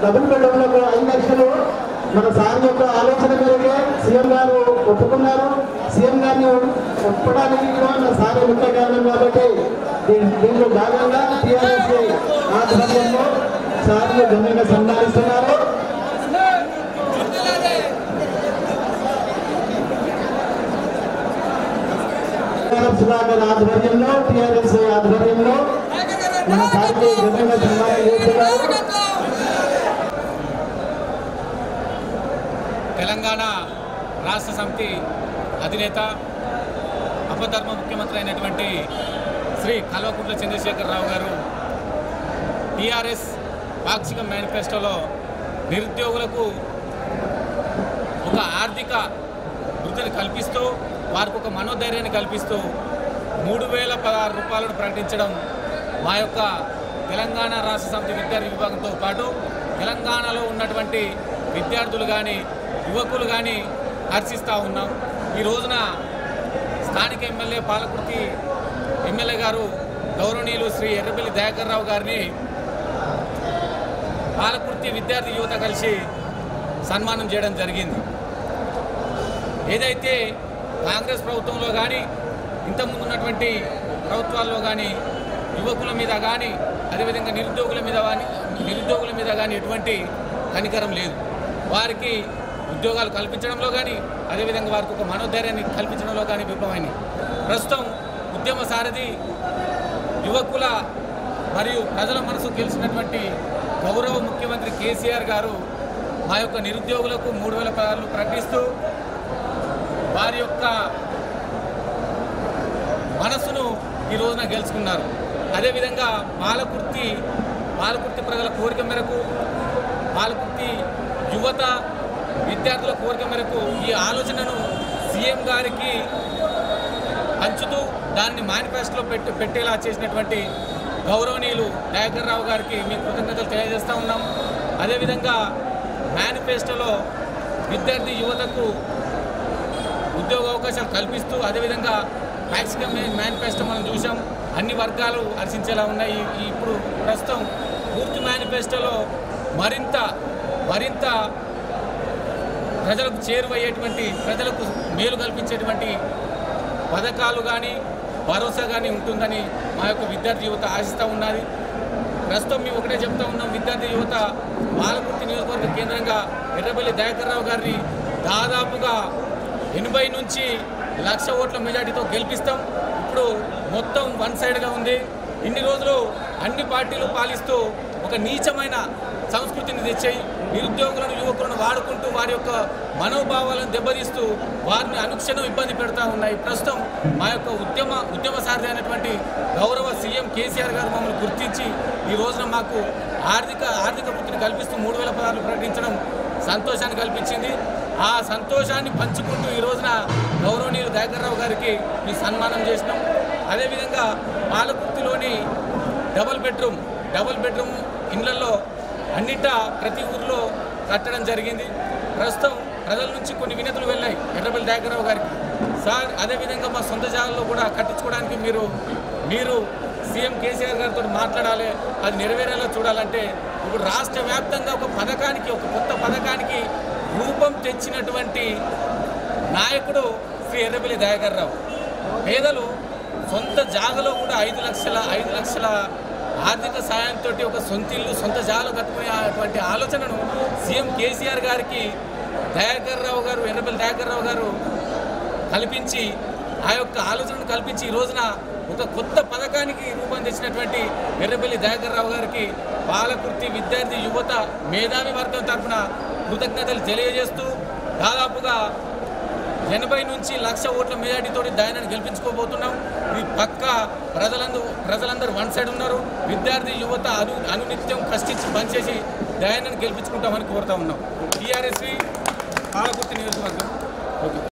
double బెడ్రూమ్లకు ఐదు లక్షలు మన సార్ యొక్క ఆలోచన మేరకే సీఎం గారు ఒప్పుకున్నారు సీఎం గారిని ఒప్పడానికి కూడా మన సార్ ముఖ్య కారణం కాబట్టి దీ- దీంట్లో భాగంగా టీఆర్ఎస్ ఆధ్వర్యంలో సార్లు ఘనంగా సన్మానిస్తున్నారు సుధాకర్ ఆధ్వర్యంలో టీఆర్ఎస్ ఆధ్వర్యంలో మన సార్కి ఘనంగా సన్మానం చేస్తున్నారు తెలంగాణ రాష్ట్ర సమితి అధినేత అపధర్మ ముఖ్యమంత్రి అయినటువంటి శ్రీ కల్వకుంట్ల చంద్రశేఖరరావు గారు టీఆర్ఎస్ పాక్షిక మేనిఫెస్టోలో నిరుద్యోగులకు ఒక ఆర్థిక వృద్ధిని కల్పిస్తూ వారికి ఒక మనోధైర్యాన్ని కల్పిస్తూ మూడు వేల పదహారు రూపాయలను ప్రకటించడం మా యొక్క తెలంగాణ రాష్ట్ర సమితి విద్యార్థి విభాగంతో పాటు తెలంగాణలో ఉన్నటువంటి విద్యార్థులు కానీ యువకులు కానీ హర్షిస్తూ ఉన్నాం ఈ రోజున స్థానిక ఎమ్మెల్యే పాలకుర్తి ఎమ్మెల్యే గారు గౌరవనీయులు శ్రీ ఎర్రబెల్లి దయాకర్ రావు గారిని పాలకుర్తి విద్యార్థి యువత కలిసి సన్మానం చేయడం జరిగింది ఏదైతే కాంగ్రెస్ ప్రభుత్వంలో కానీ ఇంతకుముందు ఉన్నటువంటి ప్రభుత్వాల్లో కానీ యువకుల మీద కానీ అదేవిధంగా నిరుద్యోగుల మీద కానీ నిరుద్యోగుల మీద కానీ ఎటువంటి కనికరం లేదు వారికి ఉద్యోగాలు కల్పించడంలో కానీ అదేవిధంగా వారికి ఒక మనోధైర్యాన్ని కల్పించడంలో కానీ విఫలమైంది ప్రస్తుతం ఉద్యమ సారథి యువకుల మరియు ప్రజల మనసు గెలిచినటువంటి గౌరవ ముఖ్యమంత్రి కేసీఆర్ గారు మా యొక్క నిరుద్యోగులకు మూడు వేల పదాలు ప్రకటిస్తూ వారి యొక్క మనసును ఈ రోజున గెలుచుకున్నారు అదేవిధంగా పాలకుర్తి పాలకుర్తి ప్రజల కోరిక మేరకు పాలకుర్తి యువత విద్యార్థుల కోరిక మేరకు ఈ ఆలోచనను సీఎం గారికి పంచుతూ దాన్ని మేనిఫెస్టోలో పెట్టి పెట్టేలా చేసినటువంటి గౌరవనీయులు దయాకర్ రావు గారికి మీ కృతజ్ఞతలు తెలియజేస్తూ ఉన్నాం అదేవిధంగా మేనిఫెస్టోలో విద్యార్థి యువతకు ఉద్యోగ అవకాశాలు కల్పిస్తూ అదేవిధంగా మ్యాక్సిమం మేనిఫెస్టో మనం చూసాం అన్ని వర్గాలు హర్షించేలా ఉన్నాయి ఈ- ఇప్పుడు ప్రస్తుతం పూర్తి మేనిఫెస్టోలో మరింత మరింత ప్రజలకు చేరువయ్యేటువంటి ప్రజలకు మేలు కల్పించేటువంటి పథకాలు కానీ భరోసా కానీ ఉంటుందని మా యొక్క విద్యార్థి యువత ఆశిస్తూ ఉన్నది ప్రస్తుతం మేము ఒకటే చెప్తా ఉన్నాం విద్యార్థి యువత బాలకుర్తి నియోజకవర్గ కేంద్రంగా ఎర్రబెల్లి దయాకర్ రావు గారిని దాదాపుగా ఎనభై నుంచి లక్ష ఓట్ల మెజార్టీతో గెలిపిస్తాం ఇప్పుడు మొత్తం వన్ సైడ్గా ఉంది ఇన్ని రోజులు అన్ని పార్టీలు పాలిస్తూ ఒక నీచమైన సంస్కృతిని తెచ్చాయి నిరుద్యోగులను యువకులను వాడుకుంటూ వారి యొక్క మనోభావాలను దెబ్బతీస్తూ వారిని అనుక్షణం ఇబ్బంది పెడతా ఉన్నాయి ప్రస్తుతం మా యొక్క ఉద్యమ ఉద్యమ సారథి అయినటువంటి గౌరవ సీఎం కేసీఆర్ గారు మమ్మల్ని గుర్తించి ఈ రోజున మాకు ఆర్థిక ఆర్థిక వృత్తిని కల్పిస్తూ మూడు వేల పదాలు ప్రకటించడం సంతోషాన్ని కల్పించింది ఆ సంతోషాన్ని పంచుకుంటూ ఈ రోజున గౌరవనీయులు దయాకర్రావు గారికి మీ సన్మానం చేసినాం అదేవిధంగా పాలకుర్తిలోని డబల్ బెడ్రూమ్ డబల్ బెడ్రూమ్ ఇళ్లలో అన్నిటా ప్రతి ఊర్లో కట్టడం జరిగింది ప్రస్తుతం ప్రజల నుంచి కొన్ని వినతులు వెళ్ళాయి ఎర్రబెల్లి దయాకర్రావు గారికి సార్ అదేవిధంగా మా సొంత జాగాల్లో కూడా కట్టించుకోవడానికి మీరు మీరు సీఎం కేసీఆర్ గారితో మాట్లాడాలి అది నెరవేరేలా చూడాలంటే ఇప్పుడు రాష్ట్ర వ్యాప్తంగా ఒక పథకానికి ఒక కొత్త పథకానికి రూపం తెచ్చినటువంటి నాయకుడు శ్రీ ఎర్రబెల్లి దయాకర్ రావు పేదలు సొంత జాగలో కూడా ఐదు లక్షల ఐదు లక్షల ఆర్థిక సాయంతో ఒక సొంత ఇల్లు సొంత జాగలో కట్టుకునేటువంటి ఆలోచనను సీఎం కేసీఆర్ గారికి దయాకర్ రావు గారు ఎర్రబెల్లి దయాకర్ రావు గారు కల్పించి ఆ యొక్క ఆలోచనను కల్పించి ఈ రోజున ఒక కొత్త పథకానికి రూపం తెచ్చినటువంటి ఎర్రబెల్లి దయాకర్ రావు గారికి పాలకుర్తి విద్యార్థి యువత మేధావి వర్గం తరఫున కృతజ్ఞతలు తెలియజేస్తూ దాదాపుగా ఎనభై నుంచి లక్ష ఓట్ల మెజార్టీతో దయాన్ని గెలిపించుకోబోతున్నాం ఇది పక్క ప్రజలందరూ ప్రజలందరూ వన్ సైడ్ ఉన్నారు విద్యార్థి యువత అను అనునిత్యం కష్టించి పనిచేసి దయాన్ని గెలిపించుకుంటామని కోరుతా ఉన్నాం టీఆర్ఎస్వి పాలకుర్తి నియోజకవర్గం ఓకే